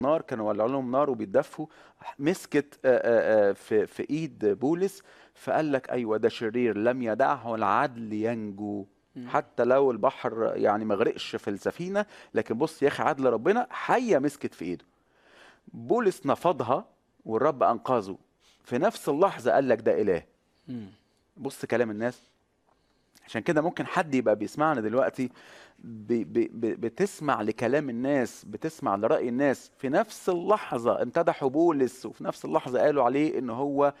نار كانوا ولعوا لهم نار وبيتدفوا مسكت آه، آه، آه، في في ايد بولس فقال لك ايوه ده شرير لم يدعه العدل ينجو مم. حتى لو البحر يعني ما غرقش في السفينه لكن بص يا اخي عدل ربنا حيه مسكت في ايده بولس نفضها والرب انقذه في نفس اللحظه قال لك ده اله مم. بص كلام الناس عشان كده ممكن حد يبقى بيسمعنا دلوقتي بي بي بي- بتسمع لكلام الناس بتسمع لرأي الناس في نفس اللحظة امتدحوا بولس وفي نفس اللحظة قالوا عليه ان هو